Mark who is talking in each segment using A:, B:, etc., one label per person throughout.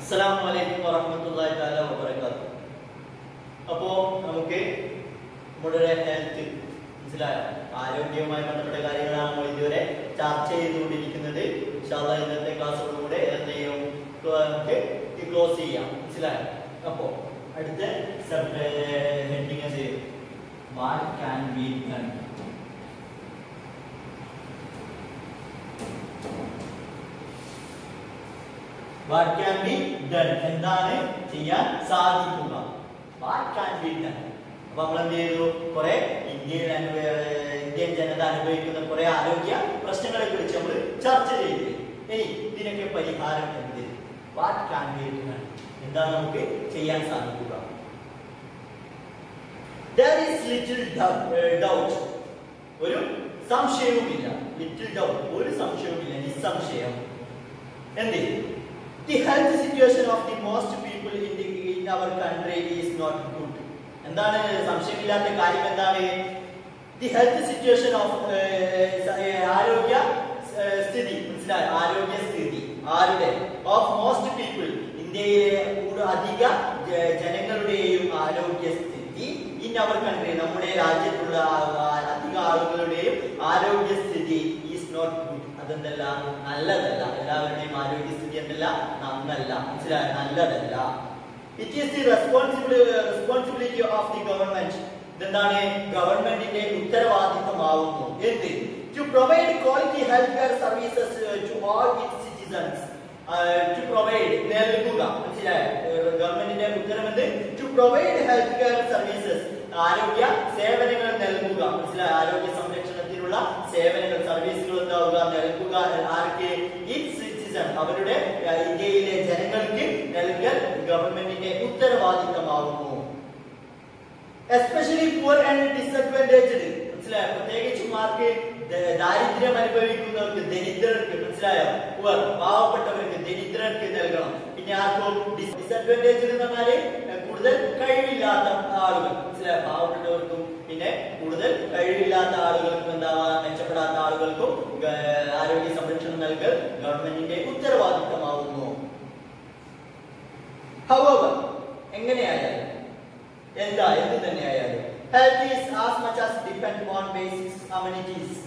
A: അസ്സലാമു അലൈക്കും വറഹ്മത്തുള്ളാഹി തആല വബറകാതുഹു അപ്പോ നമുക്ക് നമ്മുടെ ഹെൽത്ത് മനസ്സിലായോ ആരോഗ്യവുമായി ബന്ധപ്പെട്ട കാര്യങ്ങളാണ് നമ്മൾ ഇതുവരെ ചർച്ച ചെയ്തുകൊണ്ടിരിക്കുന്നത് ഇൻഷാല്ലാ ഇന്നത്തെ ക്ലാസ്സോടുകൂടെ എന്ത് ചെയ്യും നമുക്ക് ക്ലോസ് ചെയ്യാം മനസ്സിലായോ അപ്പോ അടുത്ത സബ് ഹെഡിങ് എന്ത് ചെയ്യും what can be done what can be done എന്താണ് ചെയ്യാൻ സാധിക്കുക വാട്ട് ക്യാൻ ബി ഡൺ അപ്പൊ നമ്മൾ എന്ത് ചെയ്തു കുറെ ഇന്ത്യയിൽ അനുഭവ ഇന്ത്യൻ ജനത അനുഭവിക്കുന്ന കുറെ ആരോഗ്യ പ്രശ്നങ്ങളെ കുറിച്ച് നമ്മൾ ചർച്ച ചെയ്തു ഇനി ഇതിനൊക്കെ പരിഹാരം എന്ത് വാട്ട് ക്യാൻ ബി ഡൺ എന്താണ് നമുക്ക് ചെയ്യാൻ സാധിക്കുക There is little doubt, uh, doubt. ഒരു സംശയവുമില്ല ലിറ്റിൽ ഡൗട്ട് ഒരു സംശയവുമില്ല നിസ്സംശയം എന്ത് the health situation of the most people in the in our country is not good എന്താണ് സംശയമില്ലാത്ത കാര്യം എന്താണ് ദി ഹെൽത്ത് സിറ്റുവേഷൻ ഓഫ് ആരോഗ്യ ഏർ, സ്ഥിതി മനസ്സിലായോ ആരോഗ്യ സ്ഥിതി ആരുടെ ഓഫ് മോസ്റ്റ് പീപ്പിൾ ഇന്ത്യയിലെ കൂടുതൽ അധിക ജ- ജനങ്ങളുടെയും ആരോഗ്യ സ്ഥിതി ഇൻ അവർ കൺട്രി നമ്മുടെ രാജ്യത്തുള്ള ആ- ആ- അധിക ആളുകളുടെയും ആരോഗ്യ സ്ഥിതി ഈസ് നോട്ട് ഗുഡ് അതെന്തല്ല നല്ലതല്ല എല്ലാവരുടെയും ആരോഗ്യ സ്ഥിതി എന്തല്ല നന്നല്ല മനസ്സിലായോ നല്ലതല്ല it is the responsibly responsibility of the government ഇതെന്താണ് ഗവൺമെന്റിന്റെ ഉത്തരവാദിത്തമാവുന്നു എന്ത് to provide quality health care services to all its citizens to provide നൽകുക മനസ്സിലായോ ഗവൺമെന്റിന്റെ ഉത്തരവെന്ത് to provide health care services ആരോഗ്യ സേവനങ്ങൾ നൽകുക മനസ്സിലായോ ആരോഗ്യ സംരക്ഷണത്തിനുള്ള സേവനങ്ങൾ സർവീസുകൾ എന്താവുക നൽകുക ആർക്ക് ഇറ്റ്സ് സിറ്റിസൺ അവരുടെ അഹ്, ഇന്ത്യയിലെ ജനങ്ങൾക്ക് നൽകൽ ഗവൺമെന്റിന്റെ ഉത്തരവാദിത്തമാകുന്നു എസ്പെഷ്യലി പുവർ ആൻഡ് ഡിസഡ്വാൻറ്റേജ്ഡ് മനസ്സിലായോ പ്രത്യേകിച്ചും ആർക്ക് ദ- ദാരിദ്ര്യം അനുഭവിക്കുന്നവർക്ക് ദരിദ്രർക്ക് മനസ്സിലായോ പുവർ പാവപ്പെട്ടവർക്ക് ദരിദ്രർക്ക് നൽകണം പിന്നെ ആർക്കും ഡിസഡ്വാൻറ്റേജ് എന്ന് പറഞ്ഞാല് ഏർ കൂടുതൽ കഴിവില്ലാത്ത ആളുകൾ മനസ്സിലായോ പാവപ്പെട്ടവർക്കും പിന്നെ കൂടുതൽ കഴിവില്ലാത്ത ആളുകൾക്കും എന്താവാ മെച്ചപ്പെടാത്ത ആളുകൾക്കും ഗ- ആരോഗ്യ സംരക്ഷണം നൽകൽ ഗവൺമെന്റിന്റെ ഉത്തരവാദിത്തമാവുന്നു However, എങ്ങനെയായാലും എന്താ എന്ത് തന്നെയായാലും health is as much as depend on basics amenities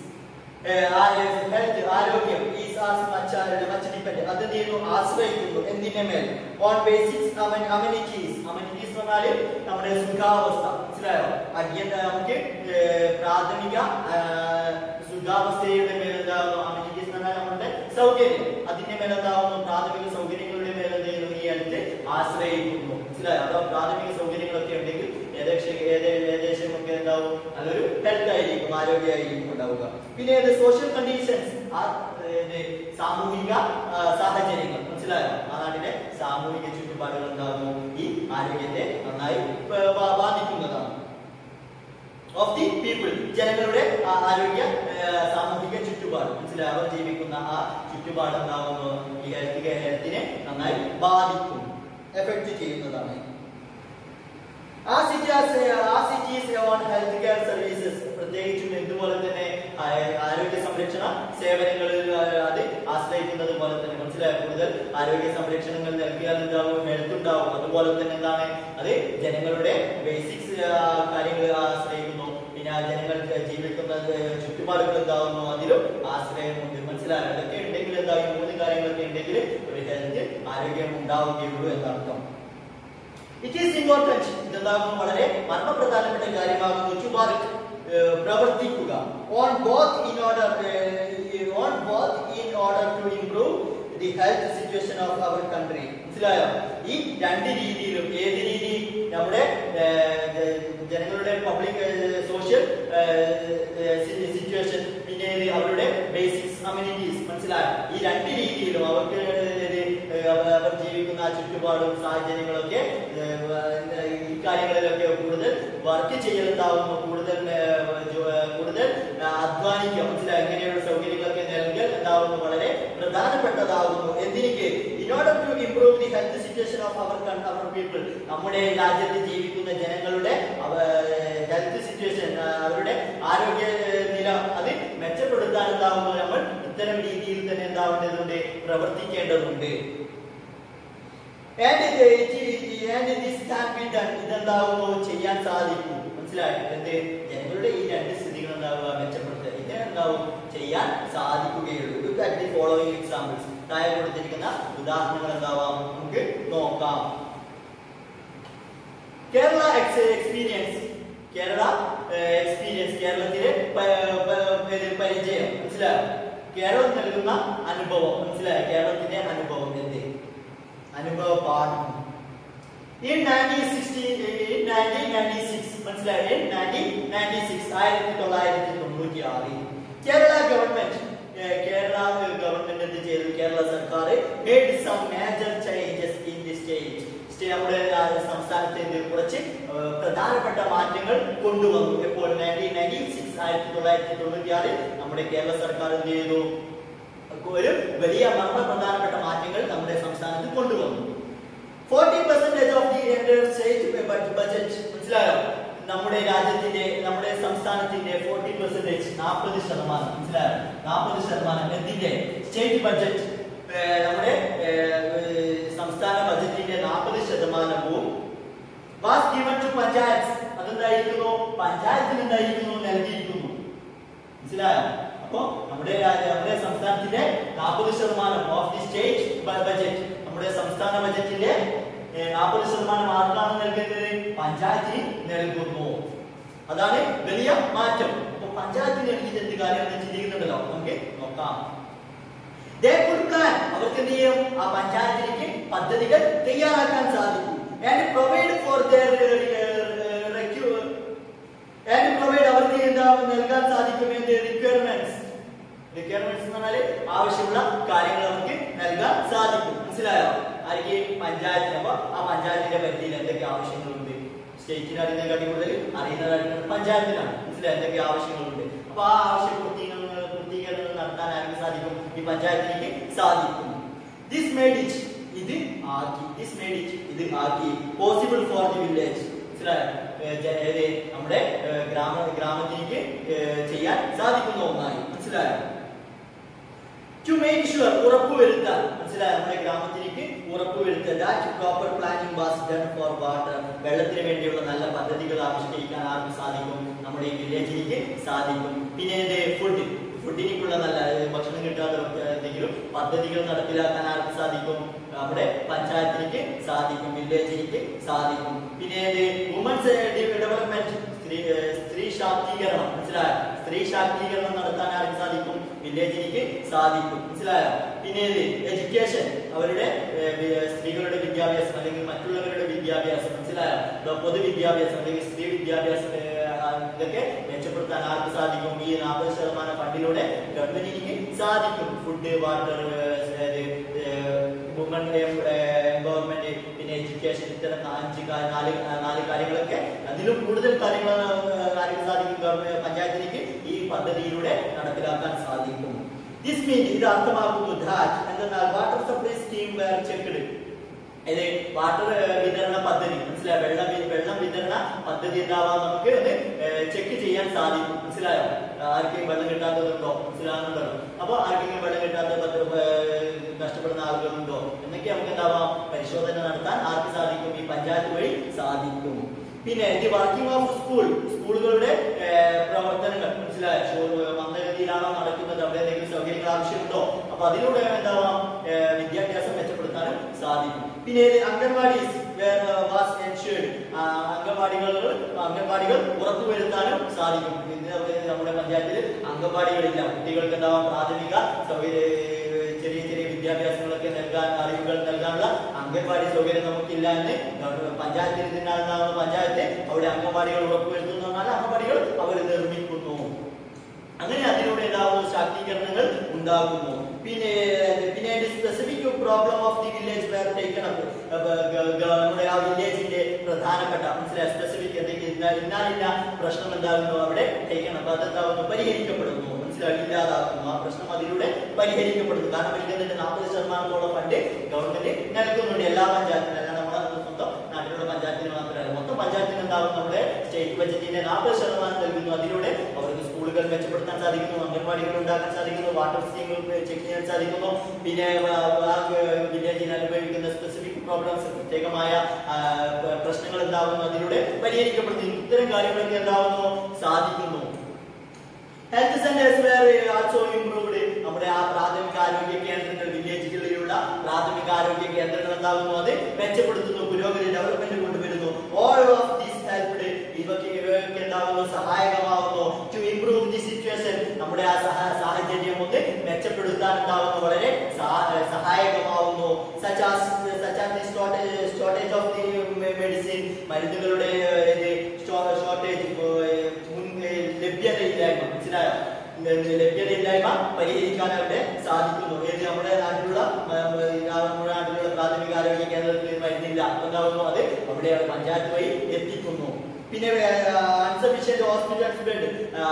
A: health ആരോഗ്യം is as much much depend അത് എന്ത് ചെയ്യുന്നു ആശ്രയിക്കുന്നു എന്തിന്റെ മേൽ ഓൺ ബേസിക്സ് അമ്യൂണിറ്റീസ് അമ്യൂണിറ്റീസ് എന്ന് പറഞ്ഞാല് നമ്മുടെ സുഖാവസ്ഥ മനസ്സിലായോ അടിയന്ത നമുക്ക് ഏർ, പ്രാഥമിക ഏർ, സുഖാവസ്ഥയുടെ മേൽ എന്താകുന്നു അമ്യൂണിറ്റീസ് എന്ന് പറഞ്ഞാൽ നമ്മുടെ സൗകര്യം അതിന്റെ മേൽ എന്താകുന്നു പ്രാഥമിക സൗകര്യങ്ങളുടെ മേൽ എന്ത് ചെയ്യുന്നു ഈ ഹെൽത്ത് ആശ്രയിക്കുന്നു മനസ്സിലായോ അതോ പ്രാഥമിക സൗകര്യങ്ങളൊക്കെ ഉണ്ടെങ്കിൽ ഏകദേശം ഏത്- ഏകദേശം ഒക്കെ എന്താവും നല്ലൊരു ഹെൽത്ത് ആയിരിക്കും ആരോഗ്യമായിരിക്കും ഉണ്ടാവുക പിന്നെ ഏത് സോഷ്യൽ കണ്ടീഷൻസ് ആ ഏത് സാമൂഹിക ആ, സാഹചര്യങ്ങൾ മനസ്സിലായോ ആ നാട്ടിലെ സാമൂഹിക ചുറ്റുപാടുകൾ എന്താകുന്നു ഈ ആരോഗ്യത്തെ നന്നായി ബ- ബ- ബാധിക്കുന്നതാണ് ഓഫ് ദി പീപ്പിൾ ജനങ്ങളുടെ ആ ആരോഗ്യ ഏർ, സാമൂഹിക ചുറ്റുപാട് മനസ്സിലായി അവർ ജീവിക്കുന്ന ആ ചുറ്റുപാട് എന്താകുന്നു ഈ ഹെൽത്ത് ഹെൽത്തിനെ നന്നായി ബാധിക്കും എഫക്ട് ചെയ്യുന്നതാണ് ആ സിറ്റീസ് ആ cities on health care services പ്രത്യേകിച്ചും ഇതുപോലെ തന്നെ ആ- ആരോഗ്യ സംരക്ഷണ സേവനങ്ങളിൽ ആ, അത് ആശ്രയിക്കുന്നത് പോലെ തന്നെ മനസ്സിലായ കൂടുതൽ ആരോഗ്യ സംരക്ഷണങ്ങൾ നൽകിയാൽ എന്താവും ഹെൽത്ത് ഉണ്ടാവും അതുപോലെ തന്നെ എന്താണ് അത് ജനങ്ങളുടെ ബേസിക്സ് കാര്യങ്ങൾ ആശ്രയിക്കുന്നു പിന്നെ ആ ജനങ്ങൾ ജീവിക്കുന്ന ഏർ, ചുറ്റുപാടുകൾ എന്താവുന്നു അതിലും ആശ്രയമുണ്ട് മനസ്സിലായോ ഇതൊക്കെ ഉണ്ടെങ്കിൽ എന്താ ഈ മൂന്ന് കാര്യങ്ങളൊക്കെ ഉണ്ടെങ്കിൽ ഒരു ഹെൽത്ത് ആരോഗ്യം ഉണ്ടാവുകയുള്ളൂ എന്നർത്ഥം ഇറ്റ് ഈസ് ഇമ്പോർട്ടൻറ്റ് ഇതെന്താകുന്നു വളരെ മർമ്മപ്രധാനപ്പെട്ട കാര്യമാകുന്നു ടു വർക്ക് പ്രവർത്തിക്കുക on both in order on both in order to improve the health situation of our country മനസ്സിലായോ ഈ രണ്ട് രീതിയിലും ഏത് രീതി നമ്മുടെ ഏർ, ജ- ജനങ്ങളുടെ പബ്ലിക് സോഷ്യൽ സിറ്റുവേഷൻ പിന്നെ ഏത് അവരുടെ ബേസിക്സ് കമ്മ്യൂണിറ്റീസ് മനസ്സിലായോ ഈ രണ്ട് രീതിയിലും അവർക്ക് ഏത് അവർ അവർ ജീവിക്കുന്ന ആ ചുറ്റുപാടും സാഹചര്യങ്ങളൊക്കെ ഏർ, ഈ കാര്യങ്ങളിലൊക്കെ കൂടുതൽ വർക്ക് ചെയ്യലുണ്ടാവുന്നു കൂടുതൽ ഏർ, ജോ- ഏർ, കൂടുതൽ അധ്വാനിക്കുക മനസ്സിലായി ഇങ്ങനെയുള്ള സൗകര്യങ്ങളൊക്കെ നൽകൽ എന്താവുന്നു വളരെ പ്രധാനപ്പെട്ടതാകുന്നു എന്തിനിക്ക് in order to improve the health situation of our our people നമ്മുടെ രാജ്യത്ത് ജീവിക്കുന്ന ജനങ്ങളുടെ ഹെൽത്ത് സിറ്റുവേഷൻ അവരുടെ ആരോഗ്യ ഏർ, നില അത് മെച്ചപ്പെടുത്താൻ എന്താവുന്നു നമ്മൾ ഇത്തരം രീതിയിൽ തന്നെ എന്താവേണ്ടതുണ്ട് പ്രവർത്തിക്കേണ്ടതുണ്ട് And it- it- and this can be done. ഇതെന്താവുമോ ചെയ്യാൻ സാധിക്കും മനസ്സിലായോ എന്ത് ജനങ്ങളുടെ ഈ രണ്ട് സ്ഥിതികൾ എന്താവുക മെച്ചപ്പെടുത്തുക ഇതിനെന്താവും ചെയ്യാൻ സാധിക്കുകയുള്ളൂ look at the following examples താഴെ കൊടുത്തിരിക്കുന്ന ഉദാഹരണങ്ങൾ എന്താവാം നമുക്ക് നോക്കാം കേരള എക്സ്പീരിയൻസ് കേരള എക്സ്പീരിയൻസ് കേരളത്തിലെ പ- പ- പ- പരിചയം മനസ്സിലായോ കേരളം നൽകുന്ന അനുഭവം മനസ്സിലായോ കേരളത്തിന്റെ അനുഭവം എന്ത് അനുഭവ പാഠം In 1960 in 1996 മനസ്സിലായോ In 1996 ആയിരത്തി തൊള്ളായിരത്തി തൊണ്ണൂറ്റി ആറിൽ കേരള ഗവൺമെന്റ് കേരള ഗവൺമെന്റ് എന്ത് ചെയ്തു കേരള സർക്കാർ made some major changes in the state നമ്മുടെ ആ, സംസ്ഥാനത്ത് എന്ത് കുറച്ച് ആ, പ്രധാനപ്പെട്ട മാറ്റങ്ങൾ കൊണ്ടുവന്നു എപ്പോൾ നയൻറ്റീൻ നയൻറ്റി സിക്സ് ആയിരത്തി തൊള്ളായിരത്തി തൊണ്ണൂറ്റി ആറിൽ നമ്മുടെ കേരള സർക്കാർ എന്ത് ചെയ്തു ഒരു വലിയ മർമ്മ പ്രധാനപ്പെട്ട മാറ്റങ്ങൾ നമ്മുടെ സംസ്ഥാനത്ത് കൊണ്ടുവന്നു forty percentage of the entire state budget മനസ്സിലായോ നമ്മുടെ രാജ്യത്തിന്റെ നമ്മുടെ സംസ്ഥാനത്തിന്റെ ഫോർട്ടി പെർസെന്റേജ് നാൽപ്പത് ശതമാനം മനസ്സിലായോ നാൽപ്പത് ശതമാനം എന്തിന്റെ സ്റ്റേറ്റ് ബഡ്ജറ്റ് നമ്മുടെ ഏർ, ഏർ, സംസ്ഥാന ബഡ്ജറ്റിന്റെ നാൽപ്പത് ശതമാനവും വാസ് ഗിവൺ ടു പഞ്ചായത്ത് അതെന്തായിരിക്കുന്നു പഞ്ചായത്തിന് എന്തായിരിക്കുന്നു നൽകിയിരിക്കുന്നു മനസ്സിലായോ അപ്പോ നമ്മുടെ രാജ്യ- നമ്മുടെ സംസ്ഥാനത്തിന്റെ നാൽപ്പത് ശതമാനം ഓഫ് ദി സ്റ്റേറ്റ് ബഡ്ജറ്റ് നമ്മുടെ സംസ്ഥാന ബജറ്റിന്റെ നാൽപ്പത് ശതമാനം ആർക്കാണ് നൽകുന്നത് പഞ്ചായത്തിന് നൽകുന്നു അതാണ് വലിയ മാറ്റം അപ്പൊ പഞ്ചായത്തിന് നൽകിയത് എന്ത് കാര്യമാണ് ചിന്തിക്കുന്നുണ്ടല്ലോ നമുക്ക് നോക്കാം They could plan. അവർക്ക് എന്ത് ചെയ്യും ആ പഞ്ചായത്തിലേക്ക് പദ്ധതികൾ തയ്യാറാക്കാൻ സാധിക്കും and provide for their uh, recu- and provide അവർക്ക് എന്താ നൽകാൻ സാധിക്കും എന്ത് റിക്വയർമെന്റ്സ് റിക്വയർമെന്റ്സ് എന്ന് പറഞ്ഞാല് ആവശ്യമുള്ള കാര്യങ്ങൾ അവർക്ക് നൽകാൻ സാധിക്കും മനസ്സിലായോ ആർക്ക് പഞ്ചായത്തിന് അപ്പൊ ആ പഞ്ചായത്തിന്റെ പരിധിയിൽ എന്തൊക്കെ ആവശ്യങ്ങളുണ്ട് സ്റ്റേറ്റിന് അറിയുന്നതിനെക്കാട്ടി കൂടുതൽ അറിയുന്നതായിട്ട് പഞ്ചായത്തിനാണ് മനസ്സിലായോ എന്തൊക്കെ ആവശ്യങ്ങളുണ്ട് അപ്പൊ ആ ആവശ്യ പൂർത്തീകരണങ്ങൾ പൂർത്തീകരണങ്ങൾ നടത്താൻ ആർക്ക് സാധിക്കും ഈ പഞ്ചായത്തിലേക്ക് സാധിക്കും ദിസ് മേഡ് ഇറ്റ് ഇത് ആക്കി ദിസ് മേഡ് ഇറ്റ് ഇത് ആക്കി പോസിബിൾ ഫോർ ദി വില്ലേജ് മനസ്സിലായോ ഏർ ജ- ഏത് നമ്മുടെ ഏർ ഗ്രാമ ഗ്രാമത്തിലേക്ക് ഏർ ചെയ്യാൻ സാധിക്കുന്ന ഒന്നായി മനസ്സിലായോ ടു മേക്ക് ഷുവർ ഉറപ്പുവരുത്താൻ മനസ്സിലായോ നമ്മുടെ ഗ്രാമത്തിലേക്ക് ഉറപ്പുവരുത്തുക that proper planning was done for water വെള്ളത്തിന് വേണ്ടിയുള്ള നല്ല പദ്ധതികൾ ആവിഷ്കരിക്കാൻ ആർക്ക് സാധിക്കും നമ്മുടെ ഈ വില്ലേജിലേക്ക് സാധിക്കും പിന്നെ ഫുഡ് ഫുഡിനേക്കുള്ള നല്ല ഏർ ഭക്ഷണം കിട്ടാതെ എന്തെങ്കിലും പദ്ധതികൾ നടപ്പിലാക്കാൻ ആർക്ക് സാധിക്കും നമ്മുടെ പഞ്ചായത്തിലേക്ക് സാധിക്കും വില്ലേജിലേക്ക് സാധിക്കും പിന്നെ വുമൻസ് ഡെവലപ്മെന്റ് സ്ത്രീ ഏർ സ്ത്രീ ശാക്തീകരണം മനസ്സിലായോ സ്ത്രീ ശാക്തീകരണം നടത്താൻ ആർക്ക് സാധിക്കും വില്ലേജിലേക്ക് സാധിക്കും മനസ്സിലായോ പിന്നെ എഡ്യൂക്കേഷൻ അവരുടെ ഏർ, വി- സ്ത്രീകളുടെ വിദ്യാഭ്യാസം അല്ലെങ്കിൽ മറ്റുള്ളവരുടെ വിദ്യാഭ്യാസം മനസ്സിലായോ ഇപ്പൊ പൊതുവിദ്യാഭ്യാസം അല്ലെങ്കിൽ സ്ത്രീ വിദ്യാഭ്യാസം ഏർ, ആ, ഇതൊക്കെ മെച്ചപ്പെടുത്താൻ ആർക്ക് സാധിക്കും ഈ നാൽപ്പത് ശതമാനം ഫണ്ടിലൂടെ ഗവൺമെന്റിന് സാധിക്കും ഫുഡ് വാട്ടർ വുമൺ എംപവർമെന്റ് പിന്നെ എഡ്യൂക്കേഷൻ ഇത്തരം അഞ്ച് കാ- നാല് നാല് കാര്യങ്ങളൊക്കെ അതിലും കൂടുതൽ കാര്യങ്ങൾ കാര്യങ്ങൾ സാധിക്കും ഗവൺമെന്റ് പഞ്ചായത്തിലേക്ക് ഈ പദ്ധതിയിലൂടെ നടപ്പിലാക്കാൻ സാധിക്കും ദിസ് മീൻ ഇത് അർത്ഥമാക്കുന്നു ദാറ്റ് എന്തെന്നാൽ water supply scheme were checked ഇത് വാട്ടർ വിതരണ പദ്ധതി മനസ്സിലായോ വെള്ളം വി- വെള്ളം വിതരണ പദ്ധതി എന്താവാം നമുക്ക് അത് ചെക്ക് ചെയ്യാൻ സാധിക്കും മനസ്സിലായോ ആർക്കെങ്കിലും വെള്ളം കിട്ടാത്തതുണ്ടോ മനസ്സിലാകുന്നുണ്ടോ അപ്പൊ ആർക്കെങ്കിലും വെള്ളം കിട്ടാത്ത പദ്ധ- ഏർ, കഷ്ടപ്പെടുന്ന ആളുകളുണ്ടോ എന്നൊക്കെ നമുക്ക് എന്താവാം പരിശോധന നടത്താൻ ആർക്ക് സാധിക്കും ഈ പഞ്ചായത്ത് വഴി സാധിക്കും പിന്നെ ദി വർക്കിംഗ് ഓഫ് സ്കൂൾ സ്കൂളുകളുടെ ഏർ, പ്രവർത്തനങ്ങൾ മനസ്സിലായോ ഷോ- മന്ദഗതിയിലാണോ നടക്കുന്നത് അവിടെ എന്തെങ്കിലും സൗകര്യങ്ങൾ ആവശ്യമുണ്ടോ അപ്പൊ അതിലൂടെ എന്താവാം ഏർ, വിദ്യാഭ്യാസം മെച്ചപ്പെടുത്താനും സാധിക്കും പിന്നെ ഇത് അംഗൻവാടീസ് വാസ് എൻഷേർഡ് അംഗൻവാടികൾ അംഗൻവാടികൾ ഉറപ്പുവരുത്താനും സാധിക്കും ഇന്ന് നമ്മുടെ നമ്മുടെ പഞ്ചായത്തിൽ അംഗൻവാടികളില്ല കുട്ടികൾക്ക് എന്താവാം പ്രാഥമിക സൗകര്യ ചെറിയ ചെറിയ വിദ്യാഭ്യാസങ്ങളൊക്കെ നൽകാൻ അറിവുകൾ നൽകാനുള്ള അംഗൻവാടി സൗകര്യം നമുക്കില്ല എന്ന് ഗവൺമെന്റ് പഞ്ചായത്തിൽ നിന്നാകുന്ന പഞ്ചായത്ത് അവിടെ അംഗൻവാടികൾ ഉറപ്പുവരുത്തുന്നു പറഞ്ഞാൽ അംഗൻവാടികൾ അവർ നിർമ്മിക്കുന്നു അങ്ങനെ അതിലൂടെ ഉണ്ടാകുന്ന ശാക്തീകരണങ്ങൾ ഉണ്ടാകുന്നു പിന്നെ പിന്നെ specific problem of the village were taken up നമ്മുടെ ആ വില്ലേജിന്റെ പ്രധാനപ്പെട്ട മനസ്സിലായ സ്പെസിഫിക് എന്തെങ്കിലും ഇന്ന ഇന്നാലിന്ന പ്രശ്നം എന്താകുന്നു അവിടെ ടേക്കൺ അപ്പ് അതെന്താകുന്നു പരിഹരിക്കപ്പെടുന്നു മനസ്സിലായി ഇല്ലാതാക്കുന്നു ആ പ്രശ്നം അതിലൂടെ പരിഹരിക്കപ്പെടുന്നു കാരണം വില്ലേജിന്റെ നാൽപ്പത് ശതമാനത്തോളം ഫണ്ട് ഗവൺമെന്റ് നൽകുന്നുണ്ട് എല്ലാ പഞ്ചായത്തിനും അല്ല നമ്മുടെ സ്വന്തം നാട്ടിലുള്ള പഞ്ചായത്തിന് മാത്രമല്ല മൊത്തം പഞ്ചായത്തിന് എന്താകും നമ്മുടെ സ്റ്റേറ്റ് ബജറ്റിന്റെ നാൽപ്പത് ശതമാനം നൽകുന്നു അതിലൂടെ അവർക്ക് സ്കൂളുകൾ മെച്ചപ്പെടുത്താൻ സാധിക്കുന്നു അംഗൻവാടികൾ ഉണ്ടാക്കാൻ സാധിക്കുന്നു വാട്ടർ സ്കീമുകൾ ചെക്ക് ചെയ്യാൻ സാധിക്കുന്നു പിന്നെ വില്ലേജിൽ അനുഭവിക്കുന്ന സ്പെസിഫിക് പ്രോബ്ലംസ് പ്രത്യേകമായ ആ, പ- പ്രശ്നങ്ങൾ എന്താവുന്നു അതിലൂടെ പരിഹരിക്കപ്പെടുന്നു ഇത്തരം കാര്യങ്ങളൊക്കെ എന്താവുന്നു സാധിക്കുന്നു health centres were also improved നമ്മുടെ ആ പ്രാഥമിക ആരോഗ്യ കേന്ദ്രങ്ങൾ വില്ലേജുകളിലുള്ള പ്രാഥമിക ആരോഗ്യ കേന്ദ്രങ്ങൾ എന്താകുന്നു അത് മെച്ചപ്പെടുത്തുന്നു പുരോഗതി ഡെവലപ്മെന്റ് കൊണ്ടുവരുന്നു ഓൾ ഓഫ് ദീസ് ഹെൽപ്ഡ് ഇവയ്ക്ക് ഇവയൊക്കെ എന്താകുന്നു സഹായകമാകുന്നു ടു ഇംപ്രൂവ് ദി സിറ്റുവേഷൻ നമ്മുടെ ആ സഹ- സാഹചര്യം ഒന്ന് മെച്ചപ്പെടുത്താൻ ഉണ്ടാകുന്നു വളരെ സഹാ- സഹായകമാവുന്നു such as such as the shortage shortage of the medicine മരുന്നുകളുടെ ഷോർട്ടേജ് ലഭ്യതയില്ലായ്മ മനസ്സിലായോ ല- ലഭ്യതയില്ലായ്മ പരിഹരിക്കാൻ അവിടെ സാധിക്കുന്നു ഏത് നമ്മുടെ നാട്ടിലുള്ള മ, മ, നമ്മുടെ നാട്ടിലുള്ള പ്രാഥമിക ആരോഗ്യ കേന്ദ്രത്തിൽ മരുന്നില്ല എന്താകുന്നു അത് അവിടെ പഞ്ചായത്ത് വഴി എത്തിക്കുന്നു പിന്നെ അൺസഫിഷ്യന്റ് ഹോസ്പിറ്റൽസ് ബെഡ്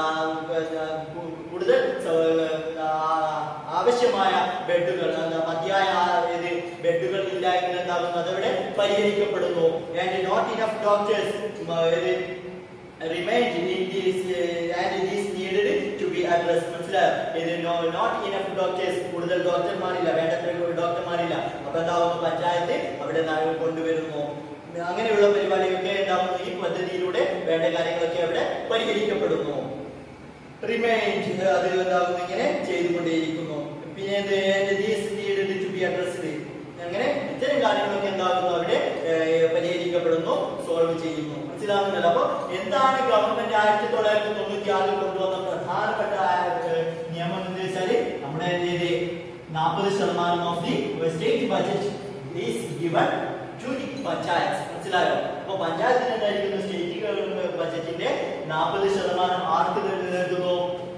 A: കൂടുതൽ സ- ആ, ആവശ്യമായ ബെഡുകൾ എന്താ, മതിയായ ആ ഇത് ബെഡുകൾ ഇല്ല എങ്കിൽ എന്താകുന്നു അതവിടെ പരിഹരിക്കപ്പെടുന്നു and not enough doctors remained in this uh, and it is needed to be addressed മനസ്സിലായോ ഇത് നോട്ട് ഇനഫ് ഡോക്ടേഴ്സ് കൂടുതൽ ഡോക്ടർമാരില്ല വേണ്ടത്ര ഡോക്ടർമാരില്ല അപ്പൊ എന്താവുന്നു പഞ്ചായത്ത് അവിടെ നാ- കൊണ്ടുവരുന്നു അങ്ങനെയുള്ള പരിപാടികളൊക്കെ എന്താവുന്നു ഈ പദ്ധതിയിലൂടെ വേണ്ട കാര്യങ്ങളൊക്കെ അവിടെ പരിഹരിക്കപ്പെടുന്നു റിമൈൻഡ് അത് എന്താകുന്നു ഇങ്ങനെ ചെയ്തുകൊണ്ടേയിരിക്കുന്നു പിന്നെ എന്ത് and these needed to be addressed അങ്ങനെ ഇത്തരം കാര്യങ്ങളൊക്കെ എന്താകുന്നു അവിടെ ഏഹ്, പരിഹരിക്കപ്പെടുന്നു സോൾവ് ചെയ്യുന്നു മനസ്സിലാകുന്നല്ലോ അപ്പൊ എന്താണ് ഗവൺമെന്റ് ആയിരത്തി തൊള്ളായിരത്തി തൊണ്ണൂറ്റി ആറിൽ കൊണ്ടുവന്ന പ്രധാനപ്പെട്ട ഏഹ്, നിയമം എന്ന് വെച്ചാല് നമ്മുടെ ഇത് നാൽപ്പത് ശതമാനം of the state budget is given to the panchayat മനസ്സിലായോ അപ്പൊ പഞ്ചായത്തിന് എന്തായിരിക്കുന്നു സ്റ്റേറ്റ് ബജറ്റിന്റെ നാൽപ്പത് ശതമാനം ആർക്ക് നൽകുന്നു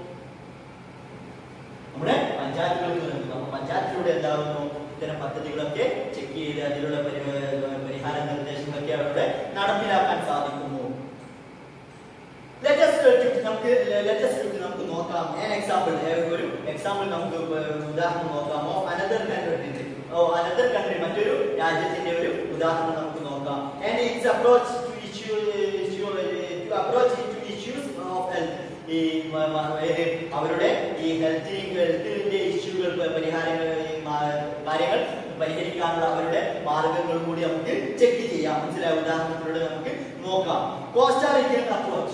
A: നമ്മുടെ പഞ്ചായത്തുകൾക്ക് നൽകുന്നു അപ്പൊ പഞ്ചായത്തിലൂടെ എന്താകുന്നു ഇത്തരം പദ്ധതികളൊക്കെ ചെക്ക് ചെയ്ത് അതിലുള്ള പരി- പരിഹാര നിർദ്ദേശങ്ങളൊക്കെ അവിടെ നടപ്പിലാക്കാൻ സാധിക്കുന്നു ലേറ്റസ്റ്റ് നമുക്ക് ലേറ്റസ്റ്റ് നമുക്ക് നോക്കാം ഞാൻ എക്സാമ്പിൾ ഒരു എക്സാമ്പിൾ നമുക്ക് ഉദാഹരണം നോക്കാം oh another country oh another country മറ്റൊരു രാജ്യത്തിന്റെ ഒരു ഉദാഹരണം നമുക്ക് നോക്കാം and its approach to issue to approach to issues of health ഈ മ- മ- ഏത് അവരുടെ ഈ ഹെൽത്ത് ഹെൽത്തിന്റെ ഇഷ്യൂകൾ പരിഹാരങ്ങൾ ഈ മാ- കാര്യങ്ങൾ പരിഹരിക്കാനുള്ള അവരുടെ മാർഗങ്ങൾ കൂടി നമുക്ക് ചെക്ക് ചെയ്യാം മനസ്സിലായ ഉദാഹരണത്തിലൂടെ നമുക്ക് നോക്കാം കോസ്റ്റാറിക്കൻ അപ്രോച്ച്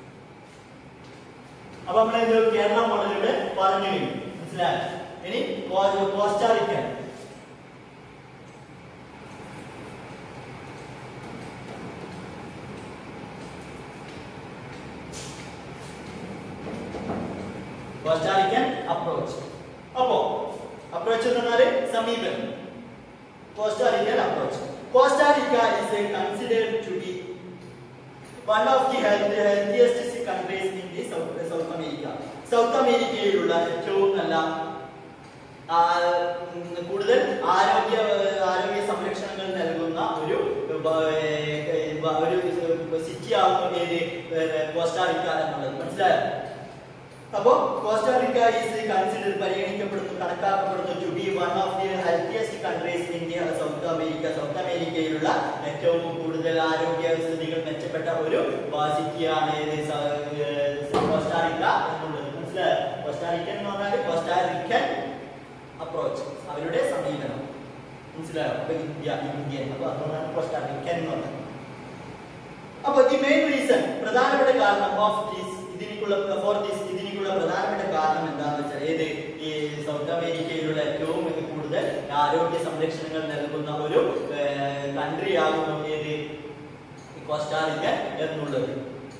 A: അപ്പൊ നമ്മൾ കേരള മോഡലിലൂടെ പറഞ്ഞു കഴിഞ്ഞു മനസ്സിലായോ ഇനി കോ- കോസ്റ്റാറിക്കൻ കോസ്റ്റാറിക്കൻ അപ്രോച്ച് അപ്പോ അപ്രോച്ച് എന്ന് പറഞ്ഞാല് സമീപനം Costa Rican approach Costa Rica is a considered to be one of the health, healthiest countries in the South, South America. South അമേരിക്കയിലുള്ള ഏറ്റവും നല്ല ആ, ഉം, കൂടുതൽ ആരോഗ്യ ആരോഗ്യ സംരക്ഷണങ്ങൾ നൽകുന്ന ഒരു ബ- ഏ, ബ- ഒരു സിറ്റി ആകുന്നു ഏത് ഏ, കോസ്റ്റാറിക്ക എന്നുള്ളത് മനസ്സിലായോ അപ്പോ കോസ്റ്റാറിക്ക ഈസ് കൺസിഡർ പരിഗണിക്കപ്പെടുന്നു കണക്കാക്കപ്പെടുന്നു to be one of the healthiest countries in South America South അമേരിക്കയിലുള്ള ഏറ്റവും കൂടുതൽ ആരോഗ്യ സ്ഥിതികൾ മെച്ചപ്പെട്ട ഒരു സിറ്റിയാണ് ഏത് സ- ഏ, കോസ്റ്റാറിക്ക എന്നുള്ളത് മനസ്സിലായോ കോസ്റ്റാറിക്കൻ എന്ന് പറഞ്ഞാൽ കോസ്റ്റാറിക്കൻ അപ്രോച്ച് അവരുടെ സമീപനം മനസ്സിലായോ അപ്പൊ ഇന്ത്യ ഇന്ത്യൻ അപ്പൊ അതുകൊണ്ടാണ് കോസ്റ്റാറിക്കൻ എന്ന് പറഞ്ഞത് അപ്പൊ ദി മെയിൻ റീസൺ പ്രധാനപ്പെട്ട കാരണം ഓഫ് ദീസ് ഇതിനുള്ള ഫോർ ദീസ് ഇതിനുള്ള പ്രധാനപ്പെട്ട കാരണം എന്താണെന്ന് വെച്ചാൽ ഏത് ഈ സൗത്ത് അമേരിക്കയിലുള്ള ഏറ്റവും കൂടുതൽ ആരോഗ്യ സംരക്ഷണങ്ങൾ നൽകുന്ന ഒരു കൺട്രി ആകുന്നു ഏത് ഈ കോസ്റ്റാറിക്ക എന്നുള്ളത്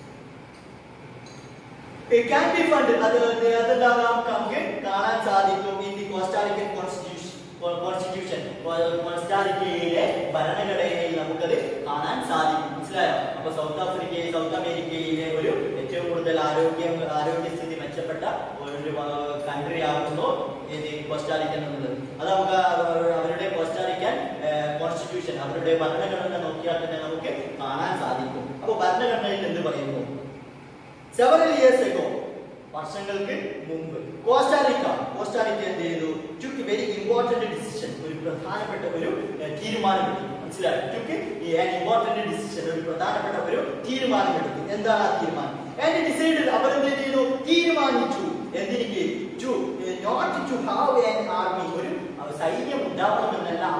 A: ക്യാൻ ബി ഫണ്ട് അത് അതെന്താകാം നമുക്ക് കാണാൻ സാധിക്കും in the Costa Rican constitution constitution കോസ്റ്റാറിക്കയിലെ ഭരണഘടനയിൽ നമുക്കത് കാണാൻ സാധിക്കും മനസ്സിലായോ അപ്പൊ സൗത്ത് ആഫ്രിക്കയിൽ സൗത്ത് അമേരിക്കയിലെ ഒരു ഏറ്റവും കൂടുതൽ ആരോഗ്യം ആരോഗ്യസ്ഥിതി മെച്ചപ്പെട്ട ഒരു കൺട്രി ആകുന്നു ഏത് കോസ്റ്റാറിക്കൻ എന്നുള്ളത് അത് നമുക്ക് അവ- അവരുടെ കോസ്റ്റാറിക്കൻ കോൺസ്റ്റിറ്റ്യൂഷൻ അവരുടെ ഭരണഘടന നോക്കിയാൽ തന്നെ നമുക്ക് കാണാൻ സാധിക്കും അപ്പൊ ഭരണഘടനയിൽ എന്ത് പറയുന്നു സെവറൽ ഇയേഴ്സ് എഗോ വർഷങ്ങൾക്ക് മുമ്പ് കോസ്റ്റാറിക്ക കോസ്റ്റാറിക്ക എന്ത് ചെയ്തു ടുക്ക് വെരി ഇമ്പോർട്ടന്റ് ഡിസിഷൻ ഒരു പ്രധാനപ്പെട്ട ഒരു ഏഹ്, തീരുമാനമെടുത്തു മനസ്സിലായി ടുക്ക് ഇമ്പോർട്ടന്റ് ഡിസിഷൻ ഒരു പ്രധാനപ്പെട്ട ഒരു തീരുമാനമെടുത്തു എന്താണ് ആ തീരുമാനം ആൻഡ് ഡിസൈഡഡ് അവർ എന്ത് ചെയ്തു തീരുമാനിച്ചു എന്തിനിക്ക് to not to have an army ഒരു സൈന്യം ഉണ്ടാവണമെന്നല്ല അവർ തീരുമാനിച്ചു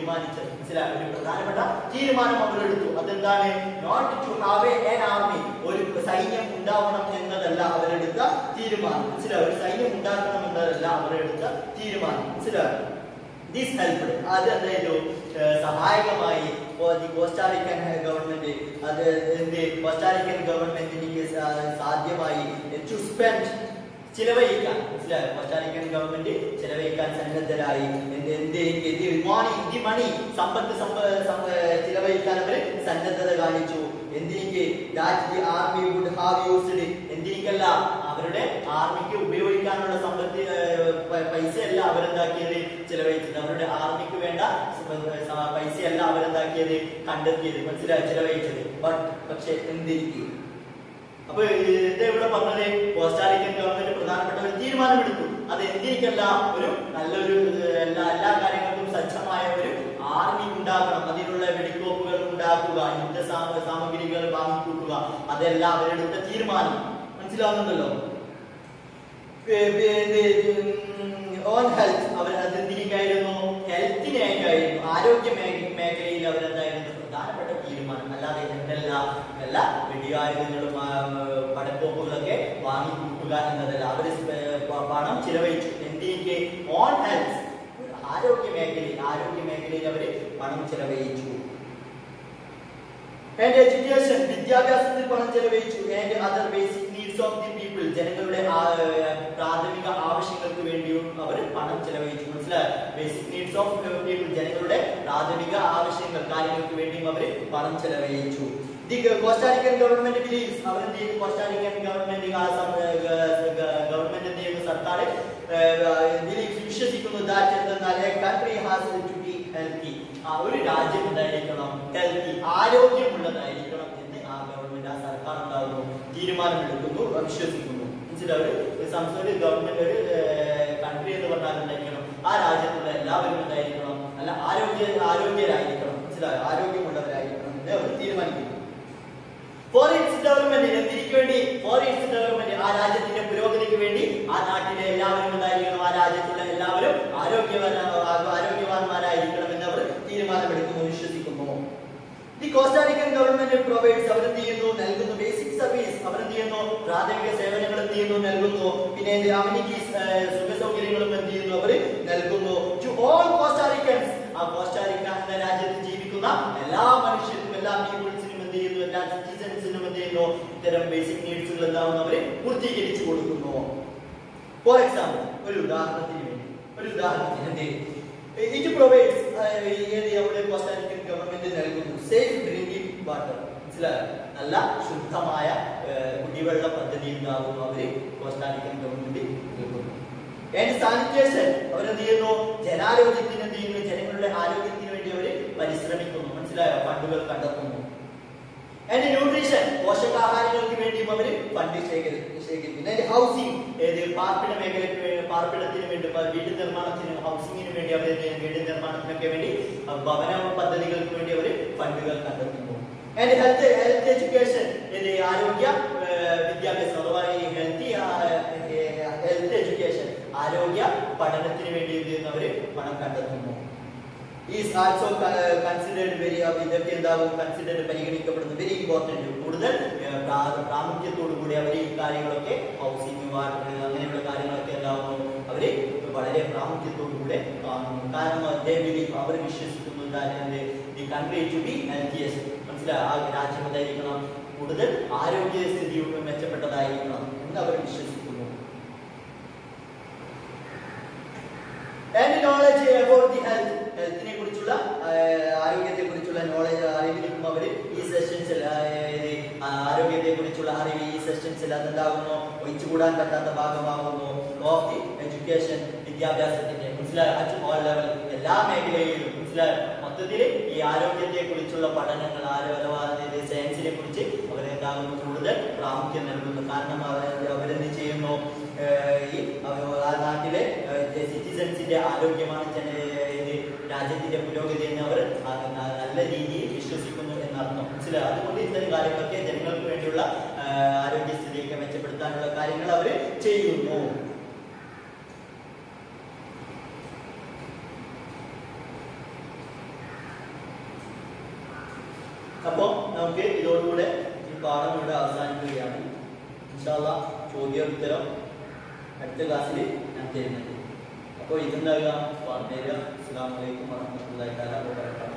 A: തീരുമാനിച്ചത് മനസ്സിലായോ ഒരു പ്രധാനപ്പെട്ട തീരുമാനം അവർ എടുത്തു അതെന്താണ് not to have an army ഒരു സൈന്യം ഉണ്ടാവണം എന്നതല്ല അവരെടുത്ത തീരുമാനം മനസ്സിലായോ ഒരു സൈന്യം ഉണ്ടാക്കണം എന്നതല്ല അവരെടുത്ത തീരുമാനം മനസ്സിലായോ ദിസ് ഹെൽപ്പ് അത് എന്തായാലും സഹായകമായി ദി കോസ്റ്റാറിക്കൻ ഗവൺമെന്റ് അത് എന്ത് കോസ്റ്റാറിക്കൻ ഗവൺമെന്റിന് സാധ്യമായി ടു സ്പെൻഡ് ചിലവഴിക്കാൻ മനസ്സിലായോ കോസ്റ്റാറിക്കൻ ഗവൺമെന്റ് ചിലവഴിക്കാൻ സന്നദ്ധരായി എന്ത് എന്ത് എന്ത് മണി ദി മണി സമ്പത്ത് സമ്പ- സമ്പ- ചിലവഴിക്കാൻ അവർ സന്നദ്ധത കാണിച്ചു എന്തിനിക്ക് that the army would have used എന്തിനിക്കല്ല അവരുടെ ആർമിക്ക് ഉപയോഗിക്കാനുള്ള സമ്പത്ത് ഏർ, പ- പൈസയല്ല അവരെന്താക്കിയത് ചിലവഴിച്ചത് അവരുടെ ആർമിക്ക് വേണ്ട സ- സ- പൈസയല്ല അവരെന്താക്കിയത് കണ്ടെത്തിയത് മനസ്സിലായോ ചിലവഴിച്ചത് ബട്ട് പക്ഷെ എന്തിരിക്കും അപ്പൊ എന്താ ഇവിടെ പറഞ്ഞത് കോസ്റ്റാറിക്കൻ ഗവൺമെന്റ് പ്രധാനപ്പെട്ട ഒരു തീരുമാനമെടുത്തു അത് എന്തിരിക്കല്ല ഒരു നല്ലൊരു ഏർ, എല്ലാ എല്ലാ കാര്യങ്ങൾക്കും സജ്ജമായ ഒരു ആർമി ഉണ്ടാക്കണം അതിനുള്ള വെടിക്കോപ്പുകൾ ഉണ്ടാക്കുക യുദ്ധ സാമ- സാമഗ്രികൾ വാങ്ങിക്കൂട്ടുക അതെല്ലാം അവരെടുത്ത തീരുമാനം മനസ്സിലാവുന്നുണ്ടല്ലോ ഓൺ ഹെൽത്ത് അവർ അതെന്തിരിക്കായിരുന്നു ഹെൽത്തിനായിട്ടായിരുന്നു ആരോഗ്യ മേഖ- മേഖലയിൽ അവരെന്തായിരുന്നു പ്രധാനപ്പെട്ട തീരുമാനം അല്ലാതെ എന്നല്ല എല്ലാ വെടിയായുധങ്ങളും ആ, പടക്കോപ്പുകളൊക്കെ വാങ്ങിക്കൂട്ടുക എന്നതല്ല അവർ പണം ചിലവഴിച്ചു എന്തിനൊക്കെ ഓൺ ഹെൽത്ത് ആരോഗ്യ മേഖലയിൽ ആരോഗ്യ മേഖലയിൽ അവർ പണം ചിലവഴിച്ചു ആൻഡ് എഡ്യൂക്കേഷൻ വിദ്യാഭ്യാസത്തിൽ പണം ചെലവഴിച്ചു and other basic needs of the people ജനങ്ങളുടെ ആ, പ്രാഥമിക ആവശ്യങ്ങൾക്ക് വേണ്ടിയും അവർ പണം ചെലവഴിച്ചു മനസ്സിലായോ ബേസിക് നീഡ്സ് ഓഫ് പീപ്പിൾ ജനങ്ങളുടെ പ്രാഥമിക ആവശ്യങ്ങൾ കാര്യങ്ങൾക്ക് വേണ്ടിയും അവർ പണം ചെലവഴിച്ചു ദി കോസ്റ്റാരിക്കൻ ഗവൺമെന്റ് ബിലീവ്സ് അവർ എന്ത് ചെയ്തു കോസ്റ്റാരിക്കൻ ഗവൺമെന്റ് ഗവൺമെന്റ് എന്ത് ചെയ്യുന്നു സർക്കാർ ബിലീവ്സ് വിശ്വസിക്കുന്നു ദാറ്റ് എന്തെന്നാൽ country has to be healthy ആ ഒരു രാജ്യം ഉണ്ടായിരിക്കണം ഹെൽത്തി ആരോഗ്യമുള്ളതായിരിക്കണം എന്ന് ആ ഗവൺമെന്റ് ആ സർക്കാർ ഉണ്ടാകുന്നു തീരുമാനമെടുക്കുന്നു വിശ്വസിക്കുന്നു മനസ്സിലാവും ഒരു സംസ്ഥാന ഒരു ഗവൺമെന്റ് ഒരു കൺട്രി എന്ന് പറഞ്ഞാൽ എന്തായിരിക്കണം ആ രാജ്യത്തുള്ള എല്ലാവരും എന്തായിരിക്കണം അല്ല ആരോഗ്യ ആരോഗ്യരായിരിക്കണം മനസ്സിലായോ ആരോഗ്യമുള്ളവരായിരിക്കണം എന്ന് അവർ തീരുമാനിക്കുന്നു ഫോർ ഇറ്റ്സ് ഡെവലപ്മെന്റ് എന്തിനു വേണ്ടി ഫോർ ഇറ്റ്സ് ഡെവലപ്മെന്റ് ആ രാജ്യത്തിന്റെ പുരോഗതിക്ക് വേണ്ടി ആ നാട്ടിലെ എല്ലാവരും എന്തായിരിക്കണം ആ രാജ്യത്തുള്ള എല്ലാവരും ആരോഗ്യവാന ആരോഗ്യവാന്മാരായിരിക്കണം എന്ന് അവർ തീരുമാനമെടുക്കുന്നു വിശ്വസിക്കുന്നു ദി കോസ്റ്റാറിക്കൻ ഗവൺമെന്റ് പ്രൊവൈഡ്സ് അവർ എന്ത് ചെയ്യുന്നു നൽകുന്നു ബേസിക് സർവീസ് അവർ എന്ത് ചെയ്യുന്നു പ്രാഥമിക സേവനങ്ങൾ എന്ത് ചെയ്യുന്നു നൽകുന്നു പിന്നെ അമ്യൂണിറ്റീസ് സുഖ സൗകര്യങ്ങളും എന്ത് ചെയ്യുന്നു അവർ നൽകുന്നു ടു ഓൾ കോസ്റ്റാറിക്കൻസ് ആ കോസ്റ്റാറിക്ക എന്ന രാജ്യത്ത് ജീവിക്കുന്ന എല്ലാ മനുഷ്യർക്കും എല്ലാ പീപ്പിൾസിനും എന്ത് ചെയ്യുന്നു എല്ലാ സിറ്റിസൺസിനും എന്ത് ചെയ്യുന്നു ഇത്തരം ബേസിക് നീഡ്സുകൾ എന്താവുന്നു അവര് പൂർത്തീകരിച്ചു കൊടുക്കുന്നു ഫോർ എക്സാമ്പിൾ ഒരു ഉദാഹരണത്തിന് വേണ്ടി ഒരു ഉദാഹരണത്തിന് എന്ത് ഇറ്റ് പ്രൊവൈഡ്സ് ഏത് നമ്മുടെ കോസ്റ്റാരിക്കൻ ഗവൺമെന്റ് നൽകുന്നു സേഫ് ഡ്രിങ്കിങ് വാട്ടർ മനസ്സിലായോ നല്ല ശുദ്ധമായ ഏർ, കുടിവെള്ള പദ്ധതി ഉണ്ടാകുന്നു അവര് കോസ്റ്റാരിക്കൻ ഗവൺമെന്റ് നൽകുന്നു ആൻഡ് സാനിറ്റേഷൻ അവരെന്ത് ചെയ്യുന്നു ജനാരോഗ്യത്തിന് എന്ത് ചെയ്യുന്നു ജനങ്ങളുടെ ആരോഗ്യത്തിന് വേണ്ടി അവര് പരിശ്രമിക്കുന്നു മനസ്സിലായോ ഫണ്ടുകൾ കണ്ടെത്തുന്നു ആൻഡ് ന്യൂട്രീഷൻ പോഷകാഹാരങ്ങൾക്ക് വേണ്ടിയും അവർ ഫണ്ട് ശേഖരി ശേഖരിക്കുന്നു ആൻഡ് ഹൗസിംഗ് ഏത് പാർപ്പിട മേഖലയ്ക്ക് വേ- പാർപ്പിടത്തിന് വേണ്ടി പ- വീട് നിർമ്മാണത്തിന് ഹൗസിംഗിന് വേണ്ടി അവർ എന്ത് ചെയ്യുന്നു? വീട് നിർമ്മാണത്തിനൊക്കെ വേണ്ടി അഹ് ഭവന പദ്ധതികൾക്ക് വേണ്ടി അവർ ഫണ്ടുകൾ കണ്ടെത്തുന്നു ആൻഡ് ഹെൽത്ത് ഹെൽത്ത് എഡ്യൂക്കേഷൻ ഇത് ആരോഗ്യ ഏർ, വിദ്യാഭ്യാസം അഥവാ ഈ ഹെൽത്തി ഹെൽത്ത് എഡ്യൂക്കേഷൻ ആരോഗ്യ പഠനത്തിന് വേണ്ടി എന്ത് ചെയ്യുന്നു അവർ പണം കണ്ടെത്തുന്നു ഈസ് ആൾസോ കൺസിഡേർഡ് വെരി ഇതൊക്കെ എന്താകും കൺസിഡേർഡ് പരിഗണിക്കപ്പെടുന്നു വെരി ഇമ്പോർട്ടന്റ് കൂടുതൽ ഏർ, പ്രാ- പ്രാമുഖ്യത്തോടു കൂടി അവർ ഈ കാര്യങ്ങളൊക്കെ ഹൗസിംഗ് വാട്ടർ അങ്ങനെയുള്ള കാര്യങ്ങളൊക്കെ എന്താകുന്നു അവര് വളരെ പ്രാമുഖ്യത്തോടു കൂടെ കാണുന്നു കാരണം they believe, അവർ വിശ്വസിക്കുന്നു the country to be healthiest മനസ്സിലായി ആ രാജ്യം എന്തായിരിക്കണം കൂടുതൽ ആരോഗ്യസ്ഥിതി മെച്ചപ്പെട്ടതായിരിക്കണം എന്ന് അവർ വിശ്വസിക്കുന്നു and knowledge about the health ഹെൽത്തിനെ കുറിച്ചുള്ള ആരോഗ്യത്തെ കുറിച്ചുള്ള നോളജ് അറിവിലും അവർ ഈ സെഷൻസിൽ ആരോഗ്യത്തെ കുറിച്ചുള്ള അറിവ് ഈ സെഷൻസിൽ അതെന്താകുന്നു ഒഴിച്ചുകൂടാൻ പറ്റാത്ത ഭാഗമാകുന്നു ഓഫ് ദി എഡ്യൂക്കേഷൻ വിദ്യാഭ്യാസത്തിന്റെ മനസ്സിലായോ അറ്റ് ഓൾ ലെവൽ എല്ലാ മേഖലയിലും മനസ്സിലായോ മൊത്തത്തിൽ ഈ ആരോഗ്യത്തെ കുറിച്ചുള്ള പഠനങ്ങൾ ആരോ അഥവാ സയൻസിനെ കുറിച്ച് അവരെന്താകുന്നു കൂടുതൽ പ്രാമുഖ്യം നൽകുന്നു കാരണം അവർ അവരെന്ത് ചെയ്യുന്നു ഏഹ് ഈ അവ- ആ നാട്ടിലെ സിറ്റിസൺസിന്റെ ആരോഗ്യമാണ് ജന ഇത് രാജ്യത്തിന്റെ പുരോഗതി എന്ന് അവർ ആ- ന- നല്ല രീതിയിൽ വിശ്വസിക്കുന്നു എന്നർത്ഥം മനസ്സിലായി അതുകൊണ്ട് ഇത്തരം കാര്യങ്ങളൊക്കെ ജനങ്ങൾക്ക് വേണ്ടിയുള്ള ആഹ് ആരോഗ്യസ്ഥിതിയൊക്കെ മെച്ചപ്പെടുത്താനുള്ള കാര്യങ്ങൾ അവർ ചെയ്യുന്നു അപ്പോൾ നമുക്ക് ഇതോടുകൂടെ ഈ പാഠം ഇവിടെ അവസാനിക്കുകയാണ് ഇൻഷാല്ല ചോദ്യോത്തരം അടുത്ത ക്ലാസ്സിൽ ഞാൻ തരുന്നത് അപ്പോൾ ഇതെന്താകുക പറഞ്ഞു തരിക അസ്സാം വലൈക്കും വാഹമത്തല്ലാ വാ